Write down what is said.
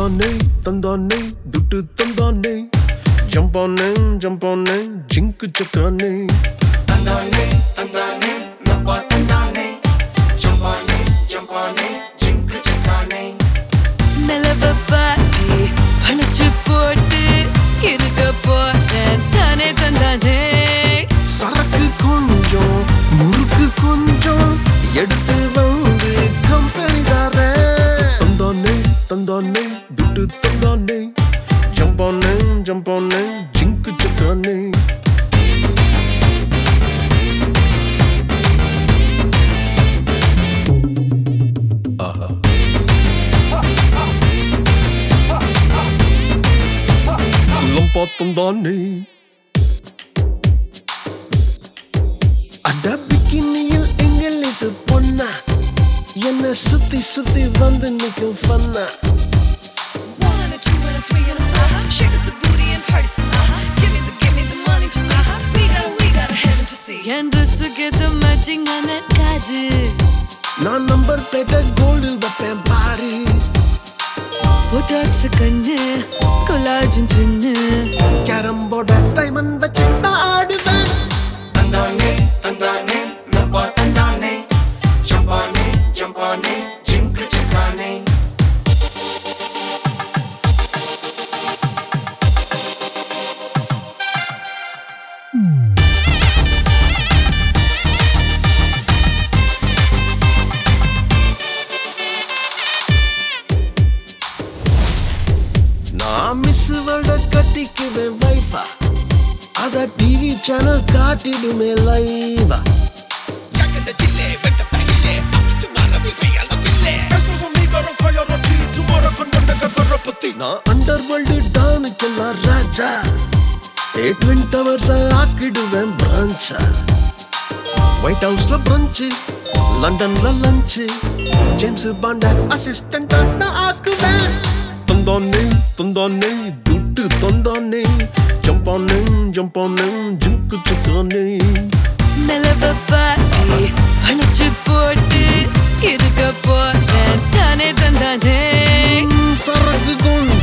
தந்தானே தந்தானே துட்டு தந்தானே ஜம்பானே ஜம்பானே ஜிங்கு சக்கானே தந்தானே தந்தானே நம்பா தந்தானே ஜம்பானே ஜம்பானே ஜிங்கு ஜக்கானே நிலவ பாட்டி பழிச்சு போட்டு இருக்க போறேன் தானே தந்தானே சரக்கு கொஞ்சம் முறுக்கு கொஞ்சம் எடுத்து வந்து கம்பெனி தந்தானே தந்தானே துட்டு தந்தானே ஜம்பானே ஜம்பானே ஜிங்கு சக்கானே லம்பா தந்தானே அட பிக்கினியில் இங்கிலீஷ் பொண்ணா என்ன சுத்தி சுத்தி வந்து நிக்கும் ஃபன்னா One and a two and a three and a four. Shake up the booty and party some more. Give me the, give me the money to me. We got, we got a heaven to see. என் ட்ரெஸ்ஸுக்கு the matching ஆன car நான் number பிளேட்ட கோல்டில் வைப்பேன் பாரு Botox கண்ணு collagen சின்ன carrom போர்ட diamond வச்சு நான் ஆடுவேன் தந்தானே தந்தானே நம்பா தந்தானே ஜம்பானே ஜம்பானே ஜிங்கு ஜக்கானே நான் மிஸ் வேர்ல்ட கட்டிக்குவேன் வைஃபா அத டிவி சேனல் காட்டிடுமே லைவா நான் அண்டர் வேர்ல்டு டானுக்கெல்லாம் ராஜா ஏ ட்வின் டவர்ஸ் ஆக்கிடுவேன் பிரான்ச்சா ஒயிட் ஹவுஸ்ல பிரஞ்சு லண்டன்ல லஞ்ச் ஜேம்ஸ் பாண்ட அசிஸ்டன்ட் நான் ஆக்குவேன் தந்தானே தந்தானே துட்டு தந்தானே ஜம்பானே ஜம்பானே ஜிங்கு சுக்கானே நிலவ பாட்டி பழிச்சு போட்டு இருக்க போறேன் தானே தந்தானே சரக்கு கொண்டு